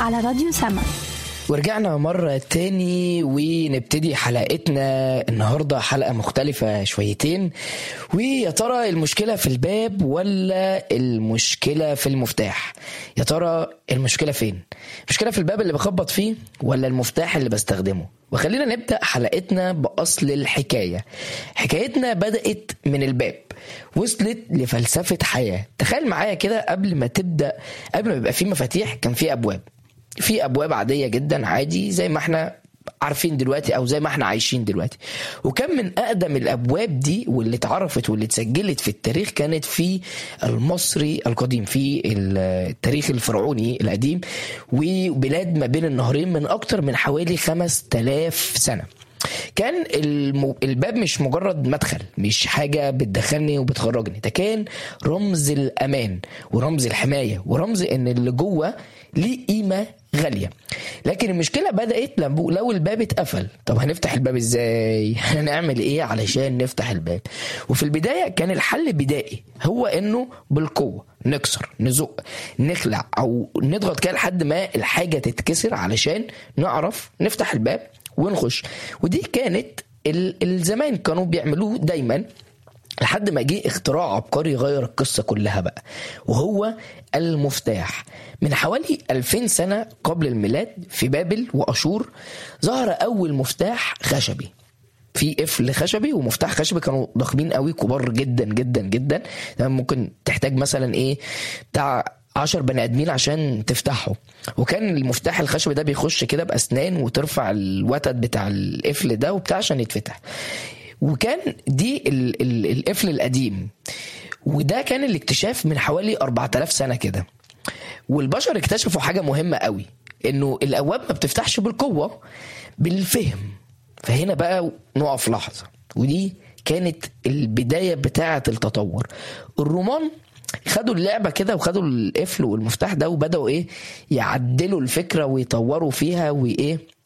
على راديو سما ورجعنا مرة تاني ونبتدي حلقتنا النهاردة حلقة مختلفة شويتين ويا ترى المشكلة في الباب ولا المشكلة في المفتاح يا ترى المشكلة فين المشكلة في الباب اللي بخبط فيه ولا المفتاح اللي بستخدمه وخلينا نبدأ حلقتنا بأصل الحكاية حكايتنا بدأت من الباب وصلت لفلسفة حياة تخيل معايا كده قبل ما تبدأ قبل ما يبقى في مفاتيح كان في أبواب في ابواب عاديه جدا عادي زي ما احنا عارفين دلوقتي او زي ما احنا عايشين دلوقتي وكان من اقدم الابواب دي واللي اتعرفت واللي اتسجلت في التاريخ كانت في المصري القديم في التاريخ الفرعوني القديم وبلاد ما بين النهرين من اكتر من حوالي 5000 سنه كان الم... الباب مش مجرد مدخل مش حاجة بتدخلني وبتخرجني ده كان رمز الأمان ورمز الحماية ورمز إن اللي جوه ليه قيمة غالية لكن المشكلة بدأت لما لو الباب اتقفل طب هنفتح الباب ازاي هنعمل ايه علشان نفتح الباب وفي البداية كان الحل بدائي هو انه بالقوة نكسر نزق نخلع او نضغط كده لحد ما الحاجة تتكسر علشان نعرف نفتح الباب ونخش ودي كانت الزمان كانوا بيعملوه دايما لحد ما جه اختراع عبقري غير القصة كلها بقى وهو المفتاح من حوالي 2000 سنة قبل الميلاد في بابل وأشور ظهر أول مفتاح خشبي في قفل خشبي ومفتاح خشبي كانوا ضخمين قوي كبار جدا جدا جدا ممكن تحتاج مثلا ايه بتاع عشر بني ادمين عشان تفتحه وكان المفتاح الخشبي ده بيخش كده باسنان وترفع الوتد بتاع القفل ده وبتاع عشان يتفتح وكان دي ال ال القفل القديم وده كان الاكتشاف من حوالي 4000 سنه كده والبشر اكتشفوا حاجه مهمه قوي انه الابواب ما بتفتحش بالقوه بالفهم فهنا بقى نقف لحظه ودي كانت البدايه بتاعه التطور الرومان خدوا اللعبه كده وخدوا القفل والمفتاح ده وبداوا ايه يعدلوا الفكره ويطوروا فيها وايه